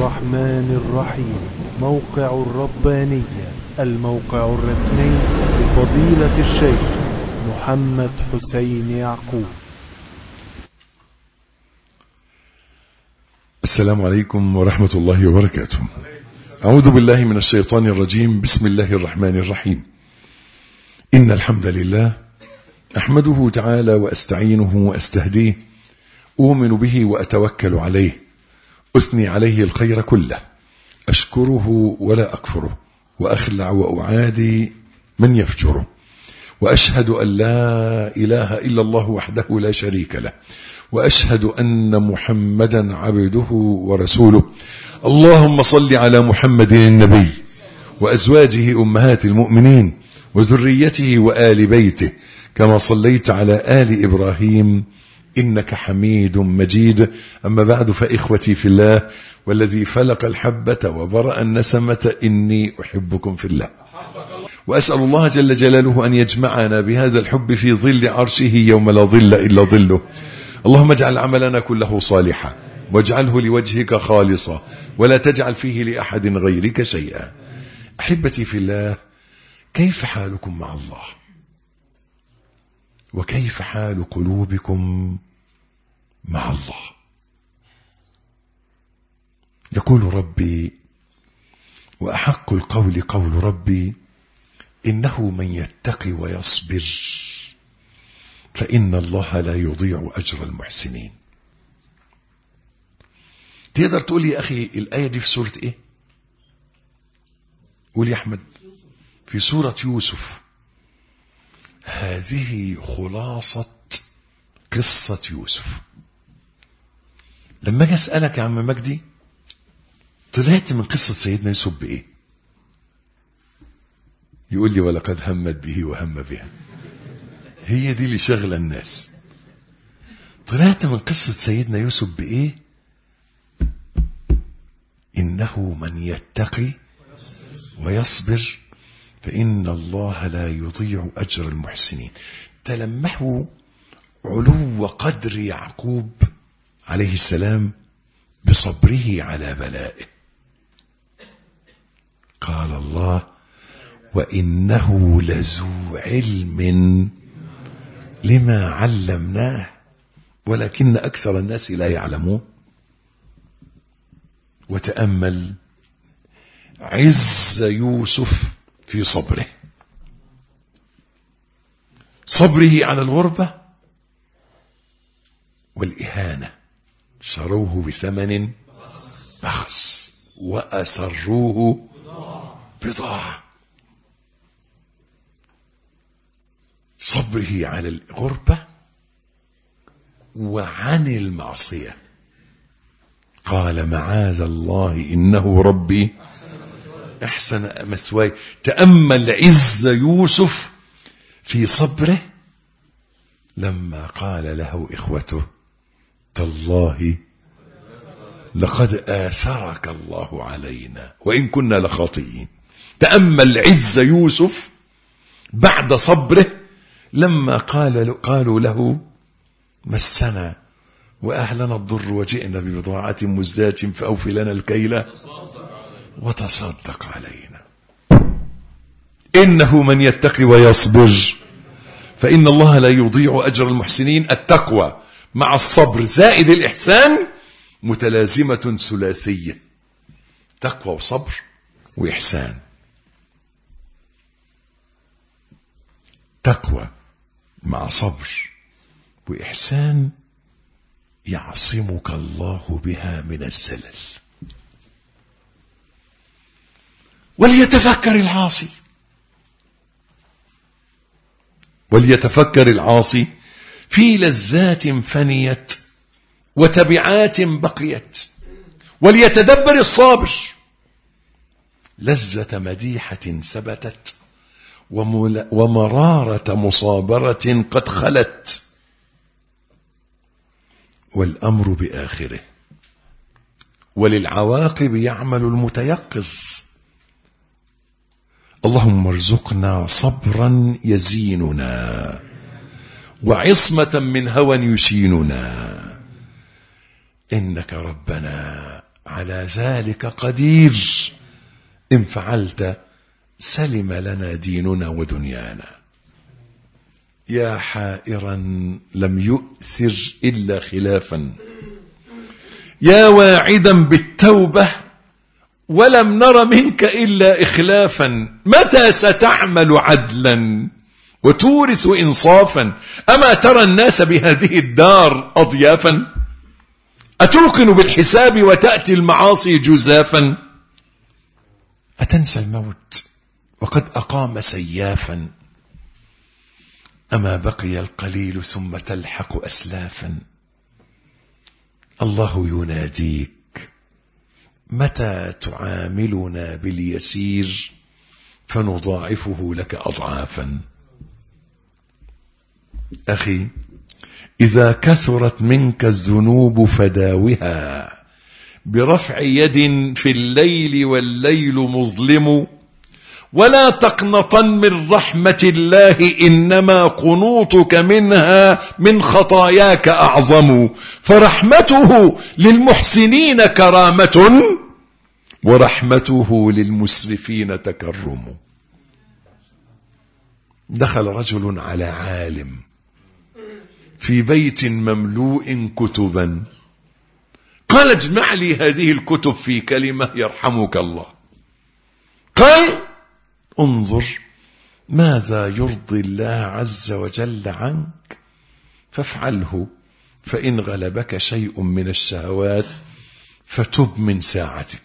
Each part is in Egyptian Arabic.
الرحمن الرحيم موقع الربانية الموقع الرسمي لفضيلة الشيخ محمد حسين يعقوب السلام عليكم ورحمة الله وبركاته أعوذ بالله من الشيطان الرجيم بسم الله الرحمن الرحيم إن الحمد لله أحمده تعالى وأستعينه وأستهديه أؤمن به وأتوكل عليه أثني عليه الخير كله أشكره ولا أكفره وأخلع وأعادي من يفجره وأشهد أن لا إله إلا الله وحده لا شريك له وأشهد أن محمدا عبده ورسوله اللهم صل على محمد النبي وأزواجه أمهات المؤمنين وذريته وآل بيته كما صليت على آل إبراهيم إنك حميد مجيد أما بعد فإخوتي في الله والذي فلق الحبة وبرأ النسمة إني أحبكم في الله وأسأل الله جل جلاله أن يجمعنا بهذا الحب في ظل عرشه يوم لا ظل إلا ظله اللهم اجعل عملنا كله صالحا واجعله لوجهك خالصا ولا تجعل فيه لأحد غيرك شيئا أحبتي في الله كيف حالكم مع الله وكيف حال قلوبكم مع الله يقول ربي وأحق القول قول ربي إنه من يتقي ويصبر فإن الله لا يضيع أجر المحسنين تقدر تقول يا أخي الآية دي في سورة إيه قول يا أحمد في سورة يوسف هذه خلاصة قصة يوسف لما أجي أسألك يا عم مجدي طلعت من قصة سيدنا يوسف بإيه يقول لي ولقد همت به وهم بها هي دي اللي شغلة الناس طلعت من قصة سيدنا يوسف بإيه إنه من يتقي ويصبر فإن الله لا يضيع أجر المحسنين تلمحوا علو قدر يعقوب عليه السلام بصبره على بلائه قال الله وإنه لذو علم لما علمناه ولكن أكثر الناس لا يعلمون وتأمل عز يوسف في صبره صبره على الغربة والإهانة شروه بثمن بخس وأسروه بضاعة صبره على الغربة وعن المعصية قال معاذ الله إنه ربي أحسن مثواي تأمل عز يوسف في صبره لما قال له إخوته تالله لقد آثرك الله علينا وإن كنا لخاطئين تأمل عز يوسف بعد صبره لما قال قالوا له مسنا وأهلنا الضر وجئنا ببضاعة مزداج فأوفي لنا الكيل وتصدق علينا إنه من يتقي ويصبر فإن الله لا يضيع أجر المحسنين التقوى مع الصبر زائد الإحسان متلازمة ثلاثية تقوى وصبر وإحسان تقوى مع صبر وإحسان يعصمك الله بها من الزلل وليتفكر العاصي وليتفكر العاصي في لذات فنيت وتبعات بقيت وليتدبر الصابر لذة مديحة ثبتت ومرارة مصابرة قد خلت والأمر بآخره وللعواقب يعمل المتيقظ اللهم ارزقنا صبرا يزيننا وعصمة من هوى يشيننا إنك ربنا على ذلك قدير إن فعلت سلم لنا ديننا ودنيانا يا حائرا لم يؤثر إلا خلافا يا واعدا بالتوبة ولم نر منك إلا إخلافا متى ستعمل عدلا وتورث إنصافا أما ترى الناس بهذه الدار أضيافا أتوقن بالحساب وتأتي المعاصي جزافا أتنسى الموت وقد أقام سيافا أما بقي القليل ثم تلحق أسلافا الله يناديك متى تعاملنا باليسير فنضاعفه لك أضعافا أخي إذا كثرت منك الذنوب فداوها برفع يد في الليل والليل مظلم ولا تقنطن من رحمة الله إنما قنوطك منها من خطاياك أعظم فرحمته للمحسنين كرامة ورحمته للمسرفين تكرم دخل رجل على عالم في بيت مملوء كتبا قال اجمع لي هذه الكتب في كلمة يرحمك الله قال انظر ماذا يرضي الله عز وجل عنك فافعله فإن غلبك شيء من الشهوات فتب من ساعتك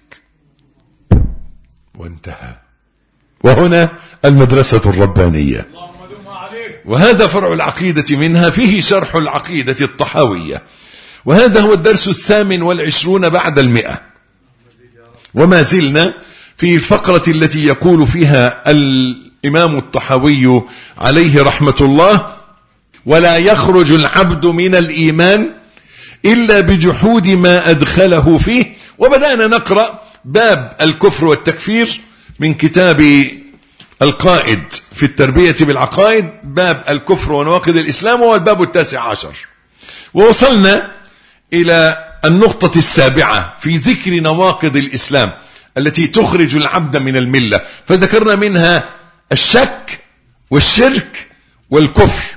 وانتهى وهنا المدرسة الربانية وهذا فرع العقيدة منها فيه شرح العقيدة الطحاوية وهذا هو الدرس الثامن والعشرون بعد المئة وما زلنا في الفقرة التي يقول فيها الإمام الطحاوي عليه رحمة الله ولا يخرج العبد من الإيمان إلا بجحود ما أدخله فيه وبدأنا نقرأ باب الكفر والتكفير من كتاب القائد في التربية بالعقائد باب الكفر ونواقض الإسلام وهو الباب التاسع عشر ووصلنا إلى النقطة السابعة في ذكر نواقض الإسلام التي تخرج العبد من الملة فذكرنا منها الشك والشرك والكفر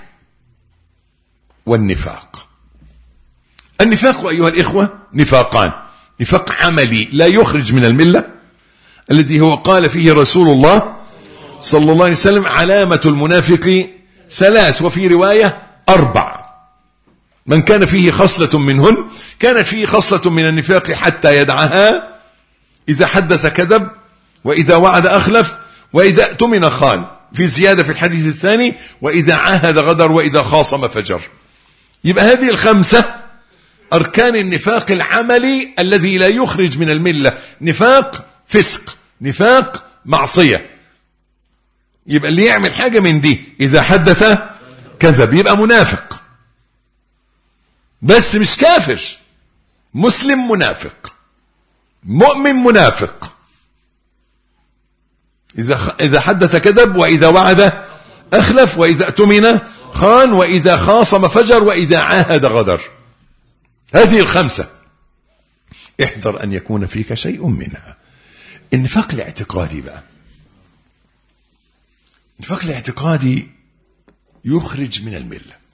والنفاق النفاق أيها الإخوة نفاقان نفاق عملي لا يخرج من الملة الذي هو قال فيه رسول الله صلى الله عليه وسلم علامة المنافق ثلاث وفي رواية أربع من كان فيه خصلة منهن كانت فيه خصلة من النفاق حتى يدعها إذا حدث كذب وإذا وعد أخلف وإذا اؤتمن خان في زيادة في الحديث الثاني وإذا عاهد غدر وإذا خاصم فجر يبقى هذه الخمسة أركان النفاق العملي الذي لا يخرج من الملة نفاق فسق نفاق معصية يبقى اللي يعمل حاجة من دي إذا حدث كذب يبقى منافق بس مش كافر مسلم منافق مؤمن منافق إذا إذا حدث كذب وإذا وعد أخلف وإذا اؤتمن خان وإذا خاصم فجر وإذا عاهد غدر هذه الخمسة احذر أن يكون فيك شيء منها النفاق الاعتقادي بقى النفاق الاعتقادي يخرج من الملة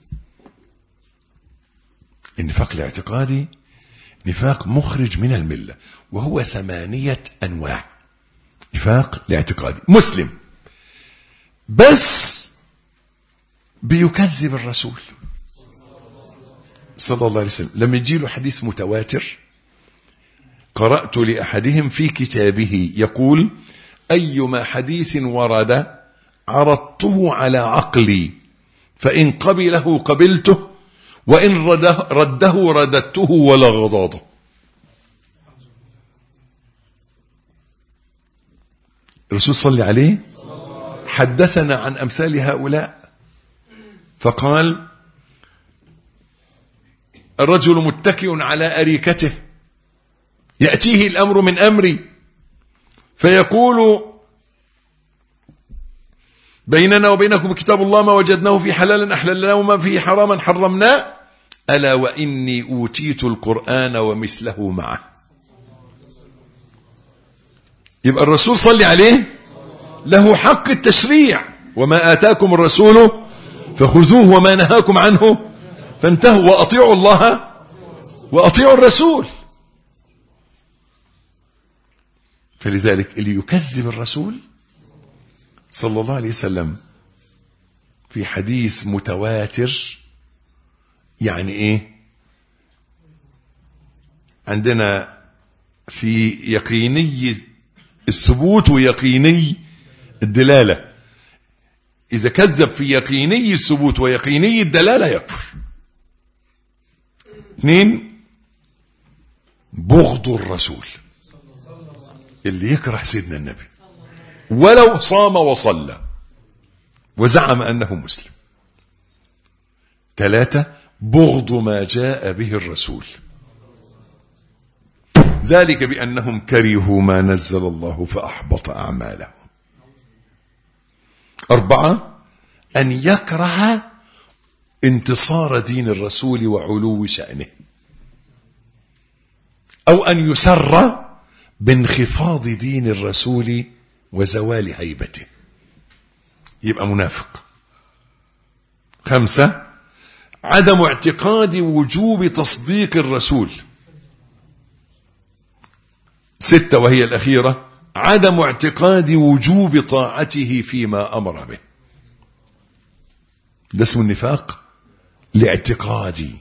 النفاق الاعتقادي نفاق مخرج من الملة وهو ثمانية أنواع نفاق الاعتقادي مسلم بس بيكذب الرسول صلى الله عليه وسلم لما يجي له حديث متواتر قرأت لأحدهم في كتابه يقول أيما حديث ورد عرضته على عقلي فإن قبله قبلته وإن رده, رده رددته ولا غضاضه الرسول صلى عليه حدثنا عن أمثال هؤلاء فقال الرجل متكئ على أريكته يأتيه الأمر من أمري فيقول بيننا وبينكم كتاب الله ما وجدناه في حلالا أحللناه وما فيه حراما حرمناه ألا وإني أوتيت القرآن ومثله معه يبقى الرسول صلي عليه له حق التشريع وما آتاكم الرسول فخذوه وما نهاكم عنه فانتهوا وأطيعوا الله وأطيعوا الرسول فلذلك اللي يكذب الرسول صلى الله عليه وسلم في حديث متواتر يعني ايه عندنا في يقيني الثبوت ويقيني الدلالة إذا كذب في يقيني الثبوت ويقيني الدلالة يكفر اثنين بغض الرسول اللي يكره سيدنا النبي ولو صام وصلى وزعم أنه مسلم ثلاثة بغض ما جاء به الرسول ذلك بأنهم كرهوا ما نزل الله فأحبط أعمالهم أربعة أن يكره انتصار دين الرسول وعلو شأنه أو أن يسر بانخفاض دين الرسول وزوال هيبته يبقى منافق خمسة عدم اعتقاد وجوب تصديق الرسول ستة وهي الأخيرة عدم اعتقاد وجوب طاعته فيما أمر به ده اسمه النفاق لاعتقادي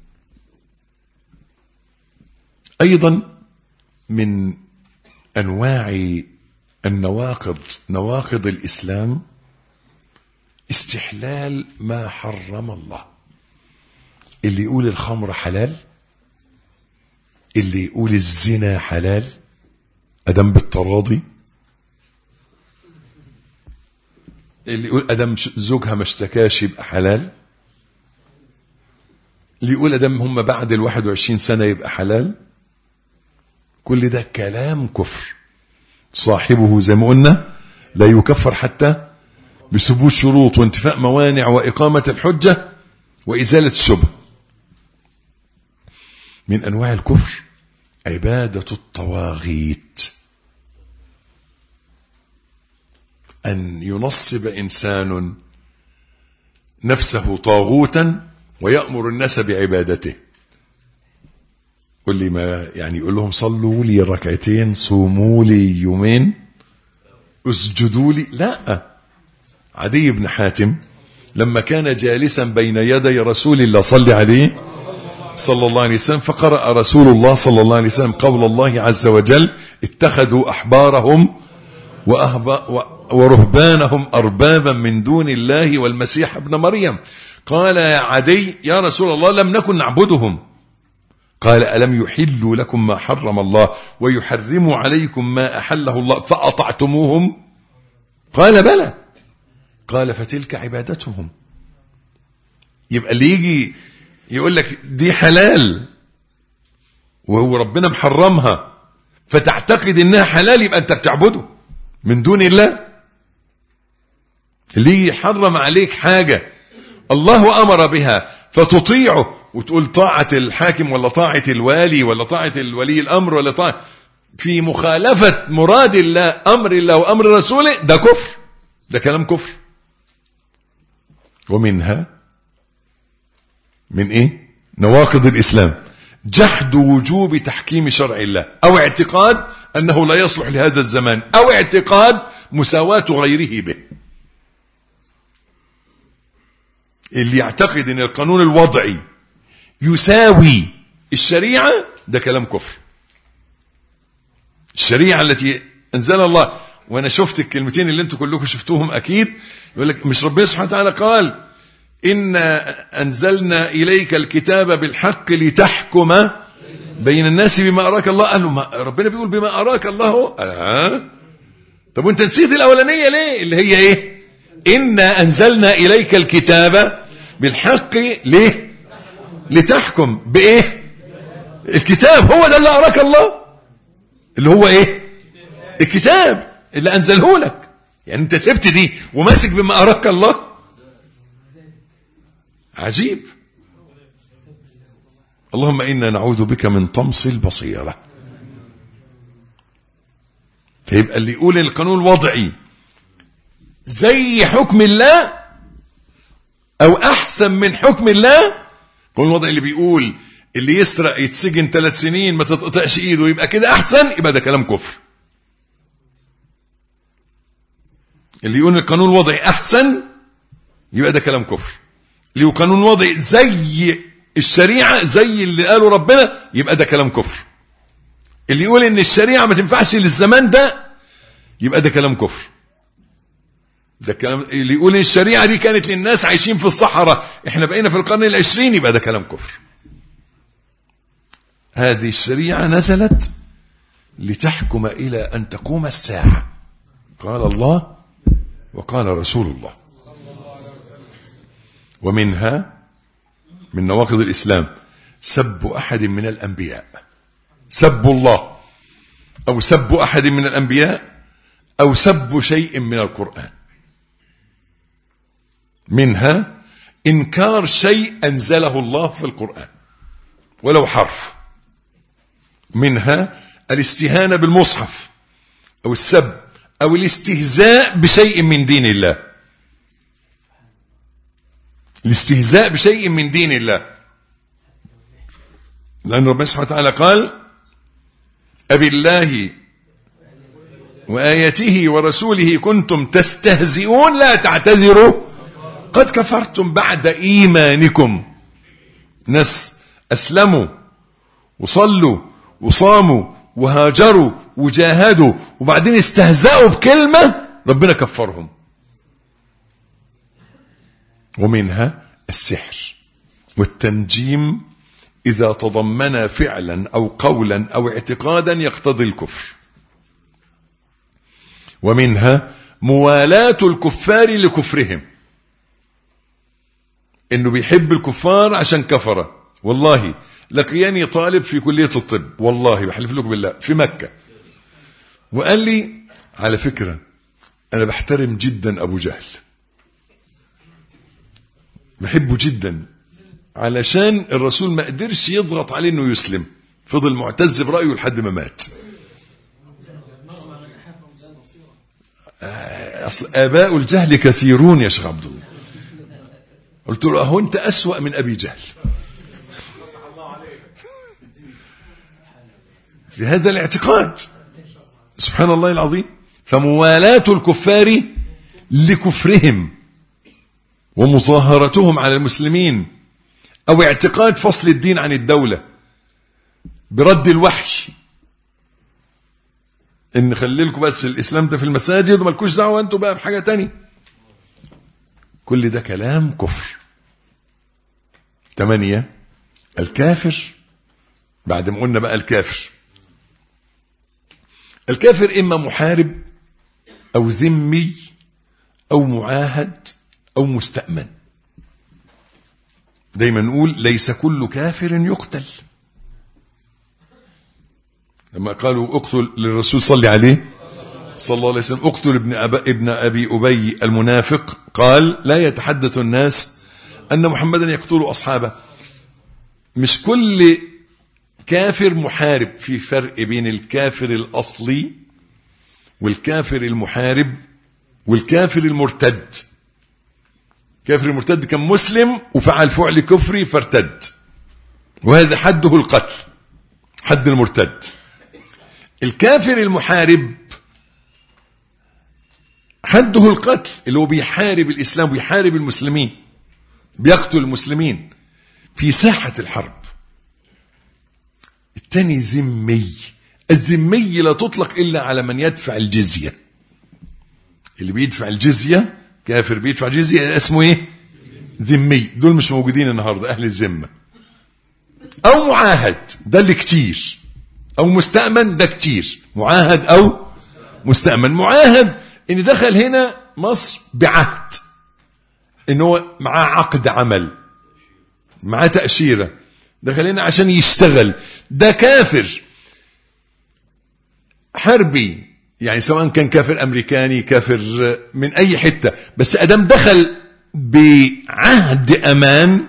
أيضا من أنواع النواقض نواقض الإسلام استحلال ما حرم الله اللي يقول الخمر حلال اللي يقول الزنا حلال أدم بالتراضي اللي يقول أدم زوجها ما اشتكاش يبقى حلال اللي يقول أدم هم بعد الواحد وعشرين سنة يبقى حلال كل ده كلام كفر صاحبه زي ما قلنا لا يكفر حتى بثبوت شروط وانتفاء موانع وإقامة الحجة وإزالة الشبه من أنواع الكفر عبادة الطواغيت أن ينصب إنسان نفسه طاغوتا ويأمر الناس بعبادته قل لي ما يعني يقول لهم صلوا لي ركعتين صوموا لي يومين اسجدوا لي لا عدي بن حاتم لما كان جالسا بين يدي رسول الله صلى عليه صلى الله عليه وسلم فقرأ رسول الله صلى الله عليه وسلم قول الله عز وجل اتخذوا أحبارهم ورهبانهم أربابا من دون الله والمسيح ابن مريم قال يا عدي يا رسول الله لم نكن نعبدهم قال ألم يحلوا لكم ما حرم الله ويحرموا عليكم ما أحله الله فأطعتموهم قال بلى قال فتلك عبادتهم يبقى اللي يجي يقول لك دي حلال وهو ربنا محرمها فتعتقد انها حلال يبقى انت بتعبده من دون الله اللي يحرم عليك حاجة الله أمر بها فتطيعه وتقول طاعة الحاكم ولا طاعة الوالي ولا طاعة الولي الأمر ولا طاعة في مخالفة مراد الله أمر الله وأمر رسوله ده كفر ده كلام كفر ومنها من ايه نواقض الاسلام جحد وجوب تحكيم شرع الله او اعتقاد انه لا يصلح لهذا الزمان او اعتقاد مساواة غيره به اللي يعتقد ان القانون الوضعي يساوي الشريعة ده كلام كفر الشريعة التي انزل الله وانا شفت الكلمتين اللي انتم كلكم شفتوهم اكيد يقول لك مش ربنا سبحانه وتعالى قال إنا أنزلنا إليك الكتاب بالحق لتحكم بين الناس بما أراك الله قال له ما ربنا بيقول بما أراك الله آه. طب وانت نسيت الأولانية ليه اللي هي إيه إنا أنزلنا إليك الكتاب بالحق ليه لتحكم بإيه الكتاب هو ده اللي أراك الله اللي هو إيه الكتاب اللي أنزله لك يعني انت سبت دي وماسك بما أراك الله عجيب اللهم إنا نعوذ بك من طمس البصيرة فيبقى اللي يقول القانون الوضعي زي حكم الله او احسن من حكم الله القانون الوضعي اللي بيقول اللي يسرق يتسجن ثلاث سنين ما تتقطعش ايده يبقى كده احسن يبقى ده كلام كفر اللي يقول القانون الوضعي احسن يبقى ده كلام كفر اللي يقول قانون وضعي زي الشريعه زي اللي قاله ربنا يبقى ده كلام كفر اللي يقول ان الشريعه ما تنفعش للزمان ده يبقى ده كلام كفر ده كلام اللي يقول ان الشريعه دي كانت للناس عايشين في الصحراء احنا بقينا في القرن العشرين يبقى ده كلام كفر هذه الشريعه نزلت لتحكم الى ان تقوم الساعه قال الله وقال رسول الله ومنها من نواقض الاسلام سب احد من الانبياء سب الله او سب احد من الانبياء او سب شيء من القران منها انكار شيء انزله الله في القران ولو حرف منها الاستهانه بالمصحف او السب او الاستهزاء بشيء من دين الله الاستهزاء بشيء من دين الله لأن ربنا سبحانه وتعالى قال أبي الله وآياته ورسوله كنتم تستهزئون لا تعتذروا قد كفرتم بعد إيمانكم ناس أسلموا وصلوا وصاموا وهاجروا وجاهدوا وبعدين استهزأوا بكلمة ربنا كفرهم ومنها السحر والتنجيم إذا تضمن فعلا أو قولا أو اعتقادا يقتضي الكفر ومنها موالاة الكفار لكفرهم انه بيحب الكفار عشان كفر والله لقياني طالب في كلية الطب والله بحلف لكم بالله في مكة وقال لي على فكرة انا بحترم جدا ابو جهل بحبه جدا علشان الرسول ما قدرش يضغط عليه انه يسلم فضل معتز برأيه لحد ما مات أصل آباء الجهل كثيرون يا شيخ عبد الله قلت له أهو أنت أسوأ من أبي جهل في هذا الاعتقاد سبحان الله العظيم فموالاة الكفار لكفرهم ومظاهرتهم على المسلمين أو اعتقاد فصل الدين عن الدولة برد الوحش ان خلي لكم بس الاسلام ده في المساجد ومالكوش دعوه انتوا بقى بحاجه تانية كل ده كلام كفر ثمانية الكافر بعد ما قلنا بقى الكافر الكافر اما محارب او ذمي او معاهد او مستأمن دايما نقول ليس كل كافر يقتل لما قالوا اقتل للرسول صلى عليه صلى الله عليه وسلم اقتل ابن, أبا ابن أبي أبي المنافق قال لا يتحدث الناس أن محمدا يقتل أصحابه مش كل كافر محارب في فرق بين الكافر الأصلي والكافر المحارب والكافر المرتد كافر المرتد كان مسلم وفعل فعل كفري فارتد وهذا حده القتل حد المرتد الكافر المحارب حده القتل اللي هو بيحارب الإسلام ويحارب المسلمين بيقتل المسلمين في ساحة الحرب الثاني ذمي الذمي لا تطلق إلا على من يدفع الجزية اللي بيدفع الجزية كافر بيدفع جزية اسمه ايه ذمي دول مش موجودين النهاردة أهل الذمة أو معاهد ده اللي كتير او مستأمن ده كتير معاهد او مستأمن معاهد ان دخل هنا مصر بعهد ان هو معاه عقد عمل معاه تأشيرة دخل هنا عشان يشتغل ده كافر حربي يعني سواء كان كافر امريكاني كافر من اي حتة بس ادم دخل بعهد امان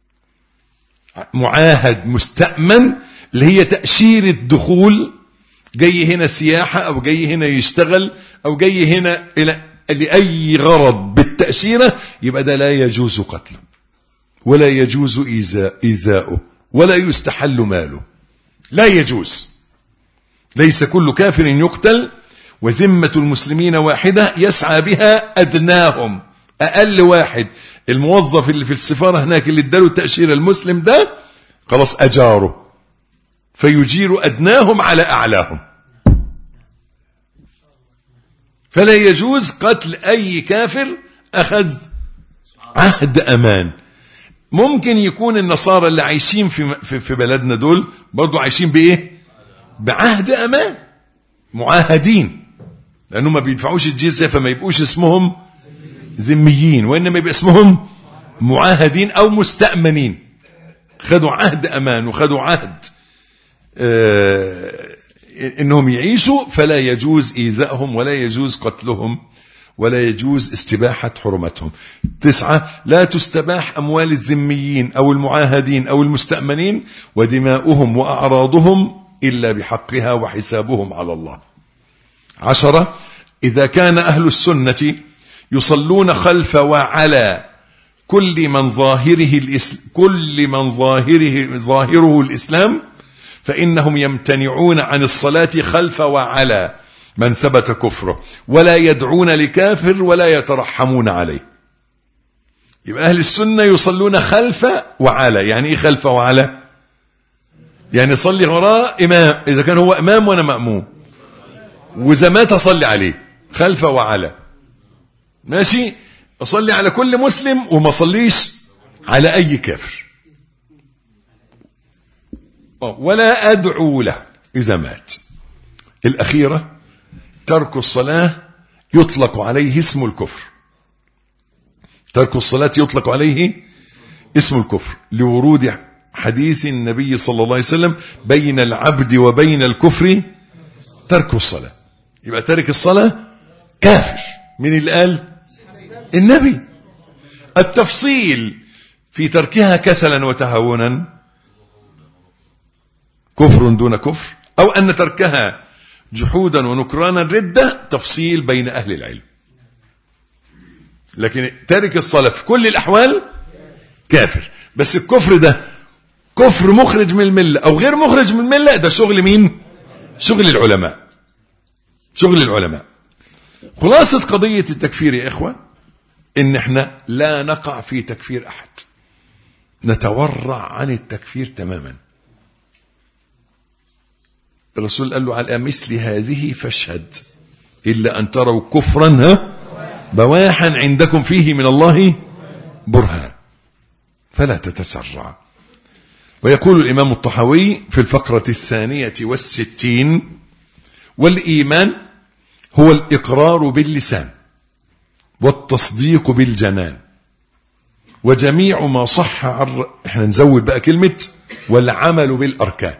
معاهد مستأمن اللي هي تأشيرة دخول جاي هنا سياحة أو جاي هنا يشتغل أو جاي هنا إلى لأي غرض بالتأشيرة يبقى ده لا يجوز قتله ولا يجوز إيذاء إيذاؤه ولا يستحل ماله لا يجوز ليس كل كافر يقتل وذمة المسلمين واحدة يسعى بها أدناهم أقل واحد الموظف اللي في السفارة هناك اللي اداله التأشيرة المسلم ده خلاص أجاره فيجير أدناهم على أعلاهم فلا يجوز قتل أي كافر أخذ عهد أمان ممكن يكون النصارى اللي عايشين في في, في بلدنا دول برضو عايشين بإيه؟ بعهد أمان معاهدين لأنهم ما بيدفعوش الجزية فما يبقوش اسمهم ذميين وإنما يبقى اسمهم معاهدين أو مستأمنين خدوا عهد أمان وخدوا عهد آه انهم يعيشوا فلا يجوز ايذائهم ولا يجوز قتلهم ولا يجوز استباحة حرمتهم تسعة لا تستباح أموال الذميين أو المعاهدين أو المستأمنين ودماؤهم وأعراضهم إلا بحقها وحسابهم على الله عشرة إذا كان أهل السنة يصلون خلف وعلى كل من ظاهره الإسلام كل من ظاهره ظاهره الإسلام فإنهم يمتنعون عن الصلاة خلف وعلى من ثبت كفره ولا يدعون لكافر ولا يترحمون عليه يبقى أهل السنة يصلون خلف وعلى يعني إيه خلف وعلى يعني صلي وراه إمام إذا كان هو إمام وأنا مأموم وإذا مات أصلي عليه خلف وعلى ماشي أصلي على كل مسلم وما صليش على أي كافر ولا أدعو له إذا مات الأخيرة ترك الصلاة يطلق عليه اسم الكفر ترك الصلاة يطلق عليه اسم الكفر لورود حديث النبي صلى الله عليه وسلم بين العبد وبين الكفر ترك الصلاة يبقى ترك الصلاة كافر من اللي قال النبي التفصيل في تركها كسلا وتهاونا كفر دون كفر أو أن تركها جحودا ونكرانا ردة تفصيل بين أهل العلم لكن تارك الصلاة في كل الأحوال كافر بس الكفر ده كفر مخرج من الملة أو غير مخرج من الملة ده شغل مين شغل العلماء شغل العلماء خلاصة قضية التكفير يا إخوة إن إحنا لا نقع في تكفير أحد نتورع عن التكفير تماما الرسول قال له على مثل هذه فاشهد إلا أن تروا كفرا ها بواحا عندكم فيه من الله برهان فلا تتسرع ويقول الإمام الطحاوي في الفقرة الثانية والستين والإيمان هو الإقرار باللسان والتصديق بالجنان وجميع ما صح عن احنا نزود بقى كلمة والعمل بالأركان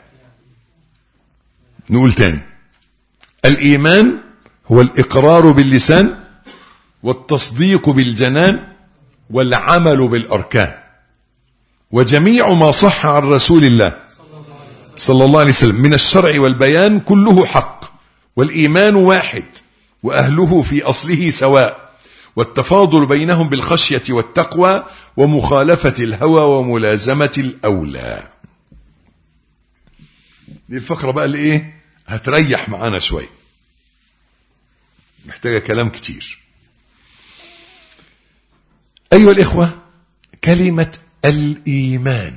نقول تاني الإيمان هو الإقرار باللسان والتصديق بالجنان والعمل بالأركان وجميع ما صح عن رسول الله صلى الله عليه وسلم من الشرع والبيان كله حق والإيمان واحد وأهله في أصله سواء والتفاضل بينهم بالخشية والتقوى ومخالفة الهوى وملازمة الأولى دي الفقرة بقى اللي ايه هتريح معانا شوية محتاجة كلام كتير أيها الإخوة كلمة الإيمان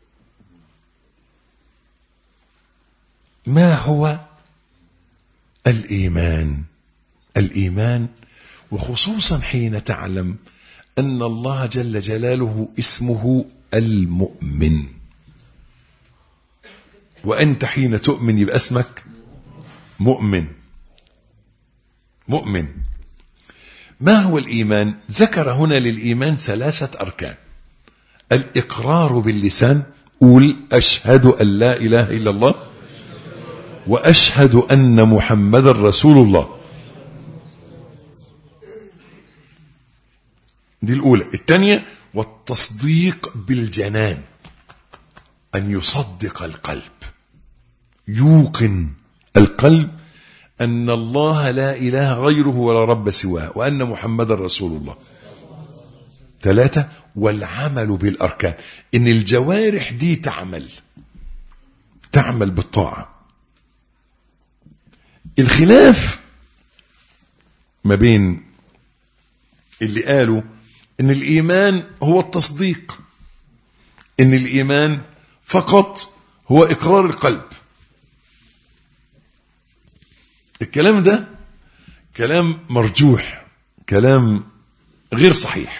ما هو الإيمان الإيمان وخصوصا حين تعلم أن الله جل جلاله اسمه المؤمن وأنت حين تؤمن يبقى اسمك مؤمن مؤمن ما هو الإيمان ذكر هنا للإيمان ثلاثة أركان الإقرار باللسان قول أشهد أن لا إله إلا الله وأشهد أن محمد رسول الله دي الأولى الثانية والتصديق بالجنان أن يصدق القلب يوقن القلب أن الله لا إله غيره ولا رب سواه وأن محمد رسول الله ثلاثة والعمل بالأركان إن الجوارح دي تعمل تعمل بالطاعة الخلاف ما بين اللي قالوا ان الايمان هو التصديق ان الايمان فقط هو اقرار القلب الكلام ده كلام مرجوح كلام غير صحيح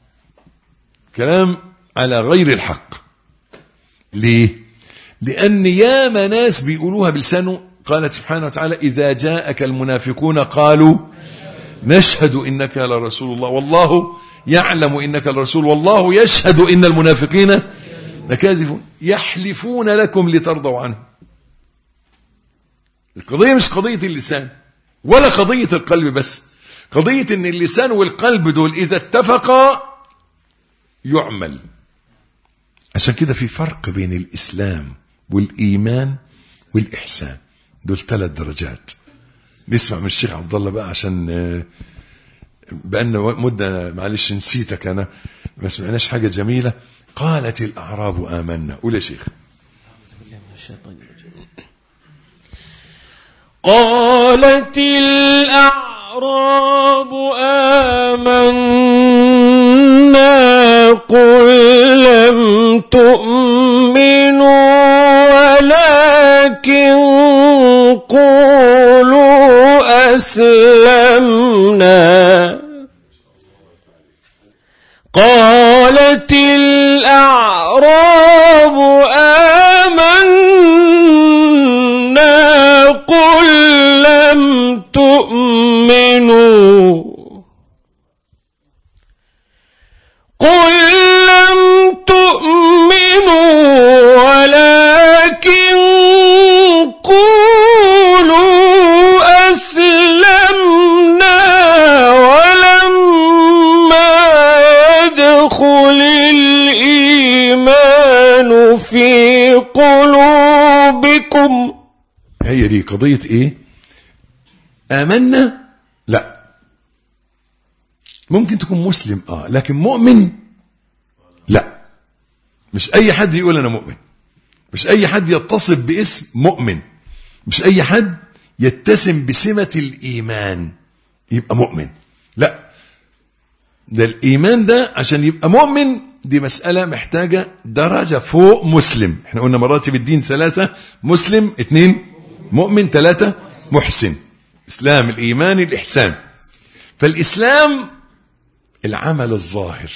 كلام على غير الحق ليه لان ياما ناس بيقولوها بلسانه قالت سبحانه وتعالى اذا جاءك المنافقون قالوا نشهد انك لرسول الله والله يعلم انك لرسول والله يشهد ان المنافقين لكاذبون يحلفون لكم لترضوا عنه القضيه مش قضيه اللسان ولا قضيه القلب بس قضيه ان اللسان والقلب دول اذا اتفقا يعمل عشان كده في فرق بين الاسلام والايمان والاحسان دول ثلاث درجات نسمع من الشيخ عبد الله بقى عشان بقالنا مده معلش نسيتك انا ما سمعناش حاجه جميله قالت الاعراب امنا قول يا شيخ قالت الأعراب آمنا قل لم تؤمنوا ولكن قولوا أسلمنا قالت الأعراب آمنا قل لم تؤمنوا قل لم تؤمنوا ولكن قولوا أسلمنا ولما يدخل الإيمان في قلوبكم هي دي قضيه ايه امنا لا ممكن تكون مسلم اه لكن مؤمن لا مش اي حد يقول انا مؤمن مش اي حد يتصف باسم مؤمن مش اي حد يتسم بسمة الايمان يبقى مؤمن لا ده الايمان ده عشان يبقى مؤمن دي مسألة محتاجة درجة فوق مسلم احنا قلنا مراتب الدين ثلاثة مسلم اثنين مؤمن ثلاثة محسن اسلام الايمان الاحسان فالاسلام العمل الظاهر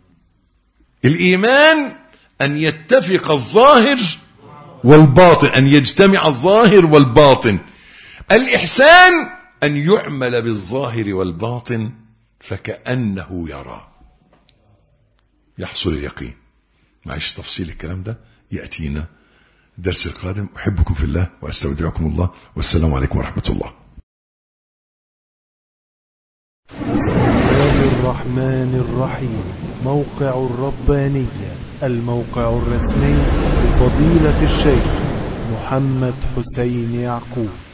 الايمان ان يتفق الظاهر والباطن ان يجتمع الظاهر والباطن الاحسان ان يعمل بالظاهر والباطن فكانه يرى يحصل اليقين معيش تفصيل الكلام ده ياتينا الدرس القادم احبكم في الله واستودعكم الله والسلام عليكم ورحمه الله بسم الله الرحمن الرحيم موقع الربانية الموقع الرسمي لفضيلة الشيخ محمد حسين يعقوب